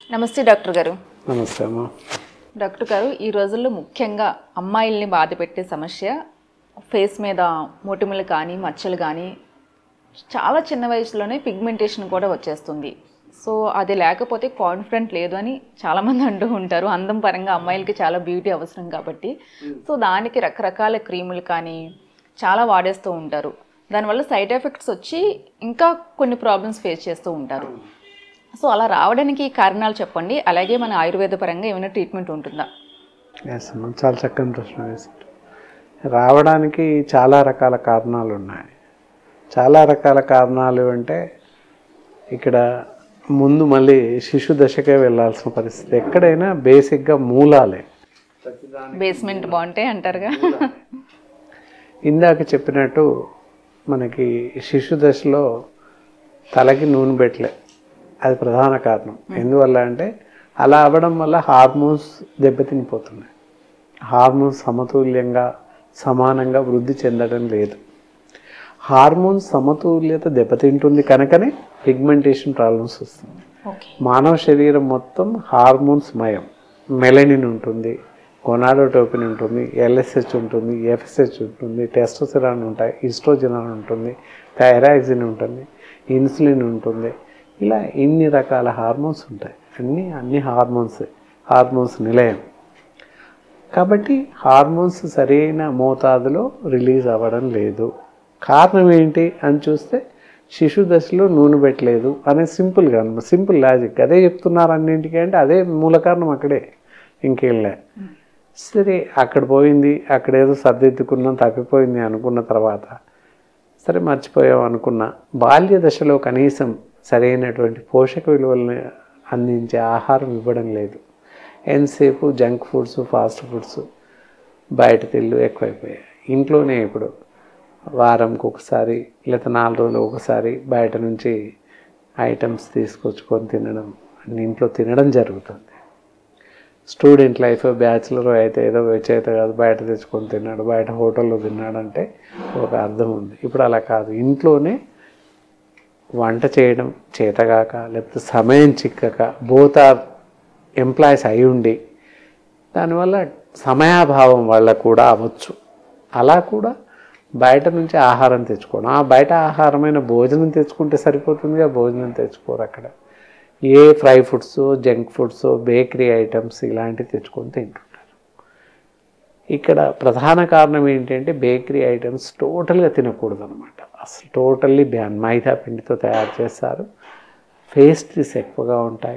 నమస్తే డాక్టర్ గారు నమస్తే అమ్మా డాక్టర్ గారు ఈ రోజుల్లో ముఖ్యంగా అమ్మాయిల్ని బాధ పెట్టే సమస్య ఫేస్ మీద మొటిమలు కానీ మచ్చలు కానీ చాలా చిన్న వయసులోనే పిగ్మెంటేషన్ కూడా వచ్చేస్తుంది సో అది లేకపోతే కాన్ఫిడెంట్ లేదు అని చాలామంది అంటూ ఉంటారు అందం పరంగా అమ్మాయిలకి చాలా బ్యూటీ అవసరం కాబట్టి సో దానికి రకరకాల క్రీములు కానీ చాలా వాడేస్తూ ఉంటారు దానివల్ల సైడ్ ఎఫెక్ట్స్ వచ్చి ఇంకా కొన్ని ప్రాబ్లమ్స్ ఫేస్ చేస్తూ ఉంటారు సో అలా రావడానికి కారణాలు చెప్పండి అలాగే మన ఆయుర్వేద పరంగా ఏమైనా ట్రీట్మెంట్ ఉంటుందా ఎస్ అమ్మా చాలా చక్కని ప్రశ్న వేశారు రావడానికి చాలా రకాల కారణాలు ఉన్నాయి చాలా రకాల కారణాలు అంటే ఇక్కడ ముందు మళ్ళీ శిశు దశకే వెళ్ళాల్సిన పరిస్థితి ఎక్కడైనా బేసిక్గా మూలాలే బేస్మెంట్ బాగుంటాయి అంటారుగా ఇందాక చెప్పినట్టు మనకి శిశు దశలో తలకి నూనె పెట్టలే అది ప్రధాన కారణం ఎందువల్ల అంటే అలా అవ్వడం వల్ల హార్మోన్స్ దెబ్బతినిపోతున్నాయి హార్మోన్స్ సమతుల్యంగా సమానంగా వృద్ధి చెందడం లేదు హార్మోన్స్ సమతుల్యత దెబ్బతింటుంది కనుకనే పిగ్మెంటేషన్ ప్రాబ్లమ్స్ వస్తుంది ఓకే మానవ శరీరం మొత్తం హార్మోన్స్ మయం మెలనిన్ ఉంటుంది గొనాడోటోపిన్ ఉంటుంది ఎల్ఎస్హెచ్ ఉంటుంది ఎఫ్ఎస్హెచ్ ఉంటుంది టెస్టోసిరాన్ ఉంటాయి ఈస్ట్రోజెనాన్ ఉంటుంది థైరాక్సిన్ ఉంటుంది ఇన్సులిన్ ఉంటుంది ఇలా ఇన్ని రకాల హార్మోన్స్ ఉంటాయి అన్ని అన్ని హార్మోన్స్ హార్మోన్స్ నిలయం కాబట్టి హార్మోన్స్ సరైన మోతాదులో రిలీజ్ అవ్వడం లేదు కారణం ఏంటి అని చూస్తే శిశు దశలో నూనె పెట్టలేదు అనే సింపుల్గా సింపుల్ లాజిక్ అదే చెప్తున్నారు అన్నింటికి అంటే అదే మూల కారణం అక్కడే ఇంకెళ్ళే సరే అక్కడ పోయింది అక్కడ ఏదో సర్దిద్దుకున్నాం తప్పిపోయింది అనుకున్న తర్వాత సరే మర్చిపోయాం అనుకున్నా బాల్య దశలో కనీసం సరైనటువంటి పోషక విలువలను అందించే ఆహారం ఇవ్వడం లేదు ఎంతసేపు జంక్ ఫుడ్స్ ఫాస్ట్ ఫుడ్స్ బయట తిల్లు ఎక్కువైపోయాయి ఇంట్లోనే ఇప్పుడు వారంకి ఒకసారి లేదా నాలుగు రోజులు ఒకసారి బయట నుంచి ఐటమ్స్ తీసుకొచ్చుకొని తినడం అన్ని ఇంట్లో తినడం జరుగుతుంది స్టూడెంట్ లైఫ్ బ్యాచిలర్ అయితే ఏదో చేత కాదు బయట తెచ్చుకొని తిన్నాడు బయట హోటల్లో తిన్నాడంటే ఒక అర్థం ఉంది ఇప్పుడు అలా కాదు ఇంట్లోనే వంట చేయడం చేతగాక లేకపోతే సమయం చిక్కక బోత్ ఆర్ ఎంప్లాయీస్ అయి ఉండి దానివల్ల సమయాభావం వల్ల కూడా అవ్వచ్చు అలా కూడా బయట నుంచి ఆహారం తెచ్చుకోవడం ఆ బయట ఆహారమైన భోజనం తెచ్చుకుంటే సరిపోతుందిగా భోజనం తెచ్చుకోరు అక్కడ ఏ fry foods junk foods bakery items ఇలాంటివి తెచ్చుకొని తింటుంటారు ఇక్కడ ప్రధాన కారణం ఏంటంటే బేకరీ ఐటమ్స్ టోటల్గా తినకూడదు అనమాట అసలు టోటల్లీ బ్యాన్ మైదా పిండితో తయారు చేస్తారు పేస్ట్రీస్ ఎక్కువగా ఉంటాయి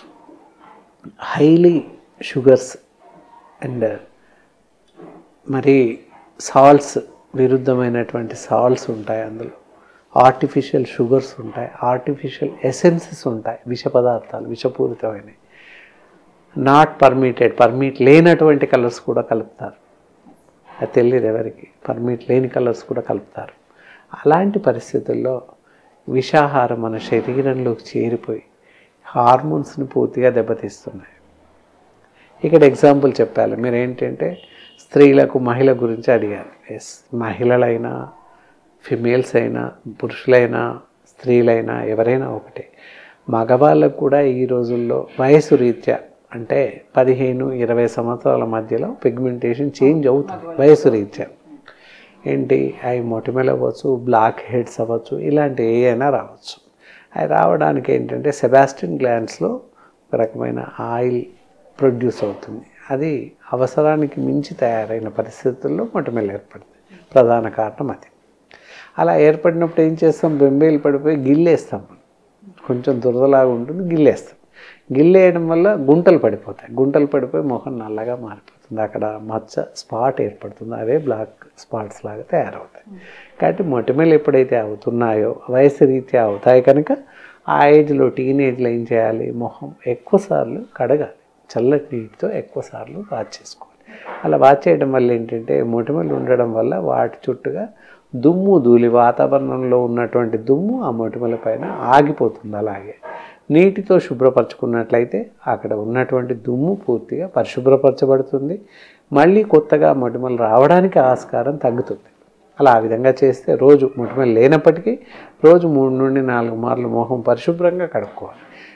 హైలీ షుగర్స్ అండ్ మరి సాల్ట్స్ విరుద్ధమైనటువంటి సాల్ట్స్ ఉంటాయి అందులో ఆర్టిఫిషియల్ షుగర్స్ ఉంటాయి ఆర్టిఫిషియల్ ఎసెన్సెస్ ఉంటాయి విష పదార్థాలు విషపూరితమైనవి నాట్ పర్మిటెడ్ పర్మిట్ లేనటువంటి కలర్స్ కూడా కలుపుతారు అది తెలియదు ఎవరికి పర్మిట్ లేని కలర్స్ కూడా కలుపుతారు అలాంటి పరిస్థితుల్లో విషాహారం మన శరీరంలోకి చేరిపోయి హార్మోన్స్ని పూర్తిగా దెబ్బతీస్తున్నాయి ఇక్కడ ఎగ్జాంపుల్ చెప్పాలి మీరు ఏంటంటే స్త్రీలకు మహిళ గురించి అడిగారు ఎస్ మహిళలైనా ఫిమేల్స్ అయినా పురుషులైనా స్త్రీలైనా ఎవరైనా ఒకటే మగవాళ్ళకు కూడా ఈ రోజుల్లో వయసు రీత్యా అంటే పదిహేను ఇరవై సంవత్సరాల మధ్యలో పిగ్మెంటేషన్ చేంజ్ అవుతుంది వయసు రీత్యా ఏంటి అవి మొటిమలు అవ్వచ్చు బ్లాక్ హెడ్స్ అవ్వచ్చు ఇలాంటి ఏ అయినా రావచ్చు అవి రావడానికి ఏంటంటే సెబాస్టిన్ గ్లాండ్స్లో ఒక రకమైన ఆయిల్ ప్రొడ్యూస్ అవుతుంది అది అవసరానికి మించి తయారైన పరిస్థితుల్లో మొటిమలు ఏర్పడుతుంది ప్రధాన కారణం అది అలా ఏర్పడినప్పుడు ఏం చేస్తాం బెంబేలు పడిపోయి గిల్లేస్తాం కొంచెం దురదలాగా ఉంటుంది గిల్లేస్తాం గిల్లేయడం వల్ల గుంటలు పడిపోతాయి గుంటలు పడిపోయి ముఖం నల్లగా మారిపోతుంది అక్కడ మచ్చ స్పాట్ ఏర్పడుతుంది అవే బ్లాక్ స్పాట్స్ లాగా తయారవుతాయి కాబట్టి మొటిమలు ఎప్పుడైతే అవుతున్నాయో వయసు రీత్యా అవుతాయి కనుక ఆ ఏజ్లో టీనేజ్లో ఏం చేయాలి మొహం ఎక్కువసార్లు కడగాలి చల్లటి నీటితో ఎక్కువసార్లు వాచ్ చేసుకోవాలి అలా వాచ్ చేయడం వల్ల ఏంటంటే మొటిమలు ఉండడం వల్ల వాటి చుట్టూగా దుమ్ము ధూళి వాతావరణంలో ఉన్నటువంటి దుమ్ము ఆ మొటిమల పైన ఆగిపోతుంది అలాగే నీటితో శుభ్రపరచుకున్నట్లయితే అక్కడ ఉన్నటువంటి దుమ్ము పూర్తిగా పరిశుభ్రపరచబడుతుంది మళ్ళీ కొత్తగా మొటిమలు రావడానికి ఆస్కారం తగ్గుతుంది అలా ఆ విధంగా చేస్తే రోజు మొటిమలు లేనప్పటికీ రోజు మూడు నుండి నాలుగు మార్లు మొహం పరిశుభ్రంగా కడుక్కోవాలి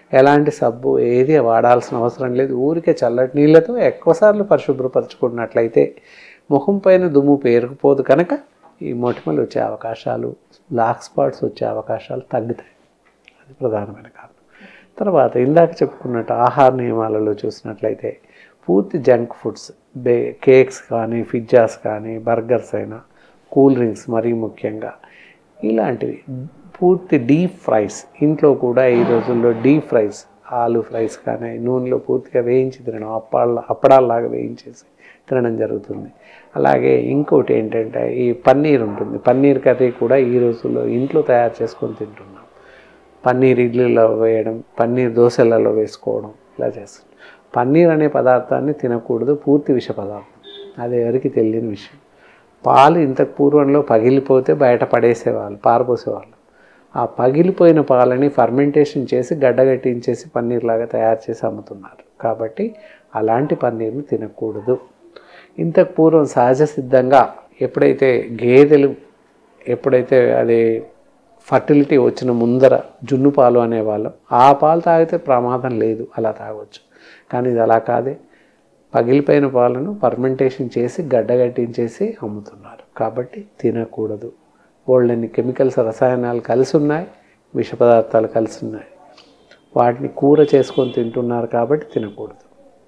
ఎలాంటి సబ్బు ఏది వాడాల్సిన అవసరం లేదు ఊరికే చల్లటి నీళ్ళతో ఎక్కువసార్లు పరిశుభ్రపరచుకున్నట్లయితే ముఖం పైన దుమ్ము పేరుకుపోదు కనుక ఈ మొటిమలు వచ్చే అవకాశాలు బ్లాక్ స్పాట్స్ వచ్చే అవకాశాలు తగ్గుతాయి అది ప్రధానమైన కారణం తర్వాత ఇందాక చెప్పుకున్నట్టు ఆహార నియమాలలో చూసినట్లయితే పూర్తి జంక్ ఫుడ్స్ బే కేక్స్ కానీ పిజ్జాస్ కానీ బర్గర్స్ అయినా కూల్ డ్రింక్స్ మరీ ముఖ్యంగా ఇలాంటివి పూర్తి డీప్ ఫ్రైస్ ఇంట్లో కూడా ఈ రోజుల్లో డీప్ ఫ్రైస్ ఆలు ఫ్రైస్ కానీ నూనెలో పూర్తిగా వేయించి తినడం అప్పాళ్ళ అప్పడాల్లాగా వేయించేసి తినడం జరుగుతుంది అలాగే ఇంకోటి ఏంటంటే ఈ పన్నీర్ ఉంటుంది పన్నీర్ కర్రీ కూడా ఈ రోజుల్లో ఇంట్లో తయారు చేసుకొని తింటున్నాం పన్నీర్ ఇడ్లీలో వేయడం పన్నీర్ దోశలలో వేసుకోవడం ఇలా చేస్తాం పన్నీర్ అనే పదార్థాన్ని తినకూడదు పూర్తి విష పదార్థం అది ఎవరికి తెలియని విషయం పాలు ఇంతకు పూర్వంలో పగిలిపోతే బయట పడేసేవాళ్ళు పారపోసేవాళ్ళు ఆ పగిలిపోయిన పాలని ఫర్మెంటేషన్ చేసి గడ్డగట్టించేసి పన్నీర్ లాగా తయారు చేసి అమ్ముతున్నారు కాబట్టి అలాంటి పన్నీర్ని తినకూడదు ఇంతకు పూర్వం సహజ సిద్ధంగా ఎప్పుడైతే గేదెలు ఎప్పుడైతే అది ఫర్టిలిటీ వచ్చిన ముందర జున్ను పాలు అనేవాళ్ళం ఆ పాలు తాగితే ప్రమాదం లేదు అలా తాగొచ్చు కానీ ఇది అలా కాదే పగిలిపోయిన పాలను ఫర్మెంటేషన్ చేసి గడ్డగట్టించేసి అమ్ముతున్నారు కాబట్టి తినకూడదు వాళ్ళని కెమికల్స్ రసాయనాలు కలిసి ఉన్నాయి విష పదార్థాలు కలిసి ఉన్నాయి వాటిని కూర చేసుకొని తింటున్నారు కాబట్టి తినకూడదు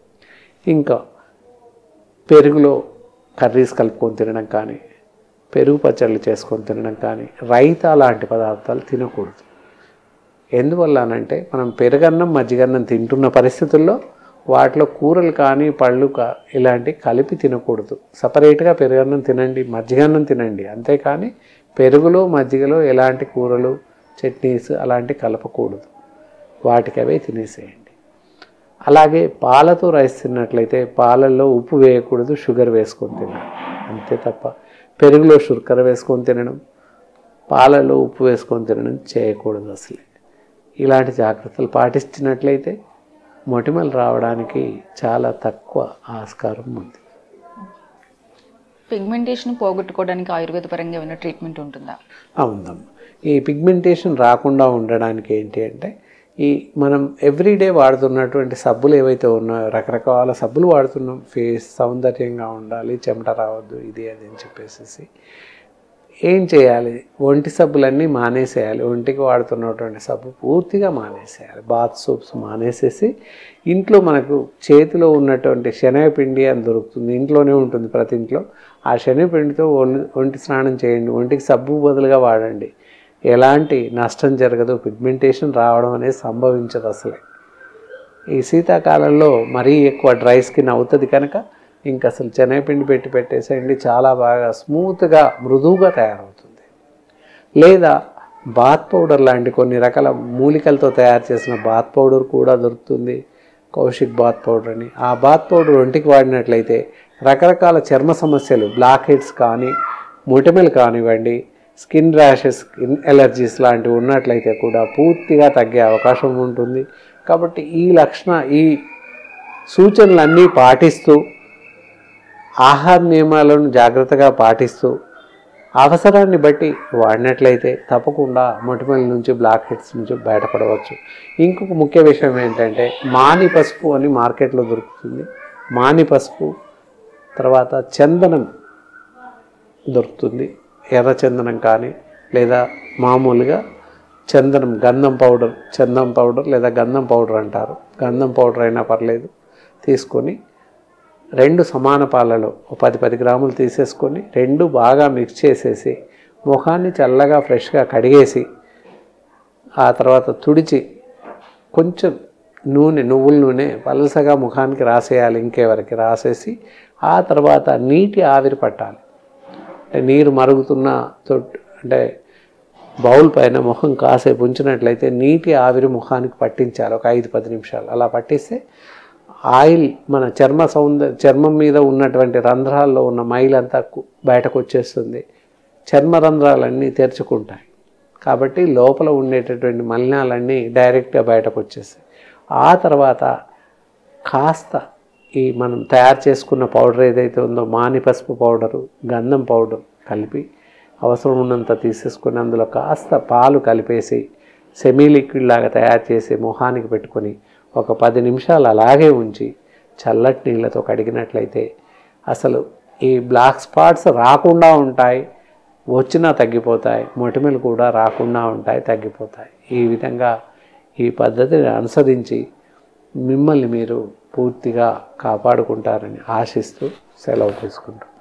ఇంకా పెరుగులో కర్రీస్ కలుపుకొని తినడం కానీ పెరుగు పచ్చళ్ళు చేసుకొని తినడం కానీ రైతా లాంటి పదార్థాలు తినకూడదు ఎందువల్ల అనంటే మనం పెరుగన్నం మజ్జిగన్నం తింటున్న పరిస్థితుల్లో వాటిలో కూరలు కానీ పళ్ళు కా ఇలాంటివి కలిపి తినకూడదు సపరేట్గా పెరుగన్నం తినండి మజ్జిగన్నం తినండి అంతేకాని పెరుగులో మజ్జిగలో ఎలాంటి కూరలు చట్నీస్ అలాంటివి కలపకూడదు వాటికి అవే తినేసేయండి అలాగే పాలతో రైస్ తిన్నట్లయితే పాలల్లో ఉప్పు వేయకూడదు షుగర్ వేసుకొని తినాలి అంతే తప్ప పెరుగులో శుర్కర వేసుకొని తినడం పాలలో ఉప్పు వేసుకొని తినడం చేయకూడదు అసలే ఇలాంటి జాగ్రత్తలు పాటిస్తున్నట్లయితే మొటిమలు రావడానికి చాలా తక్కువ ఆస్కారం ఉంది పిగ్మెంటేషన్ పోగొట్టుకోవడానికి ఆయుర్వేద పరంగా ఏమైనా ట్రీట్మెంట్ ఉంటుందా ఉందమ్మా ఈ పిగ్మెంటేషన్ రాకుండా ఉండడానికి ఏంటి అంటే ఈ మనం ఎవ్రీడే వాడుతున్నటువంటి సబ్బులు ఏవైతే ఉన్నాయో రకరకాల సబ్బులు వాడుతున్నాం ఫేస్ సౌందర్యంగా ఉండాలి చెమట రావద్దు ఇది అది అని చెప్పేసి ఏం చేయాలి ఒంటి సబ్బులన్నీ మానేసేయాలి ఒంటికి వాడుతున్నటువంటి సబ్బు పూర్తిగా మానేసేయాలి బాత్ సోప్స్ మానేసేసి ఇంట్లో మనకు చేతిలో ఉన్నటువంటి శనగపిండి అని దొరుకుతుంది ఇంట్లోనే ఉంటుంది ప్రతి ఇంట్లో ఆ శనగపిండితో ఒళ్ళు- ఒంటి స్నానం చేయండి ఒంటికి సబ్బు బదులుగా వాడండి ఎలాంటి నష్టం జరగదు పిగ్మెంటేషన్ రావడం అనేది సంభవించదు అసలే ఈ శీతాకాలంలో మరీ ఎక్కువ డ్రై స్కిన్ అవుతుంది కనుక ఇంకా అసలు శనగపిండి పెట్టి పెట్టేసేయండి చాలా బాగా స్మూత్గా మృదువుగా తయారవుతుంది లేదా బాత్ పౌడర్ లాంటి కొన్ని రకాల మూలికలతో తయారు చేసిన బాత్ పౌడర్ కూడా దొరుకుతుంది కౌశిక్ బాత్ పౌడర్ అని ఆ బాత్ పౌడర్ ఒంటికి వాడినట్లయితే రకరకాల చర్మ సమస్యలు బ్లాక్ హెడ్స్ కానీ మొటిమలు కానివ్వండి స్కిన్ ర్యాషెస్ స్కిన్ ఎలర్జీస్ లాంటివి ఉన్నట్లయితే కూడా పూర్తిగా తగ్గే అవకాశం ఉంటుంది కాబట్టి ఈ లక్షణ ఈ సూచనలన్నీ పాటిస్తూ ఆహార నియమాలను జాగ్రత్తగా పాటిస్తూ అవసరాన్ని బట్టి వాడినట్లయితే తప్పకుండా మొటిమల నుంచి బ్లాక్ హెడ్స్ నుంచి బయటపడవచ్చు ఇంకొక ముఖ్య విషయం ఏంటంటే మాని పసుపు అని మార్కెట్లో దొరుకుతుంది మాని పసుపు తర్వాత చందనం దొరుకుతుంది ఎర్ర చందనం కానీ లేదా మామూలుగా చందనం గంధం పౌడర్ చందనం పౌడర్ లేదా గంధం పౌడర్ అంటారు గంధం పౌడర్ అయినా పర్లేదు తీసుకొని రెండు సమాన పాలలో ఒక పది పది గ్రాములు తీసేసుకొని రెండు బాగా మిక్స్ చేసేసి ముఖాన్ని చల్లగా ఫ్రెష్గా కడిగేసి ఆ తర్వాత తుడిచి కొంచెం నూనె నువ్వుల నూనె పలసగా ముఖానికి రాసేయాలి ఇంకేవరకు రాసేసి ఆ తర్వాత నీటి ఆవిరి పట్టాలి అంటే నీరు మరుగుతున్న తొట్టు అంటే బౌల్ పైన ముఖం కాసేపు ఉంచినట్లయితే నీటి ఆవిరి ముఖానికి పట్టించాలి ఒక ఐదు పది నిమిషాలు అలా పట్టిస్తే ఆయిల్ మన చర్మ సౌందర్య చర్మం మీద ఉన్నటువంటి రంధ్రాల్లో ఉన్న మైలంతా కు- బయటకు వచ్చేస్తుంది చర్మ రంధ్రాలన్నీ తెరుచుకుంటాయి కాబట్టి లోపల ఉండేటటువంటి మలినాలన్నీ డైరెక్ట్గా బయటకు వచ్చేస్తాయి ఆ తర్వాత కాస్త ఈ మనం తయారు చేసుకున్న పౌడర్ ఏదైతే ఉందో మాని పసుపు పౌడరు గంధం పౌడర్ కలిపి అవసరం ఉన్నంత తీసేసుకొని అందులో కాస్త పాలు కలిపేసి సెమీ లిక్విడ్ లాగా తయారు చేసి మొహానికి పెట్టుకొని ఒక పది నిమిషాలు అలాగే ఉంచి చల్లటి నీళ్ళతో కడిగినట్లయితే అసలు ఈ బ్లాక్ స్పాట్స్ రాకుండా ఉంటాయి వచ్చినా తగ్గిపోతాయి మొటిమలు కూడా రాకుండా ఉంటాయి తగ్గిపోతాయి ఈ విధంగా ఈ పద్ధతిని అనుసరించి మిమ్మల్ని మీరు పూర్తిగా కాపాడుకుంటారని ఆశిస్తూ సెలవు తీసుకుంటాం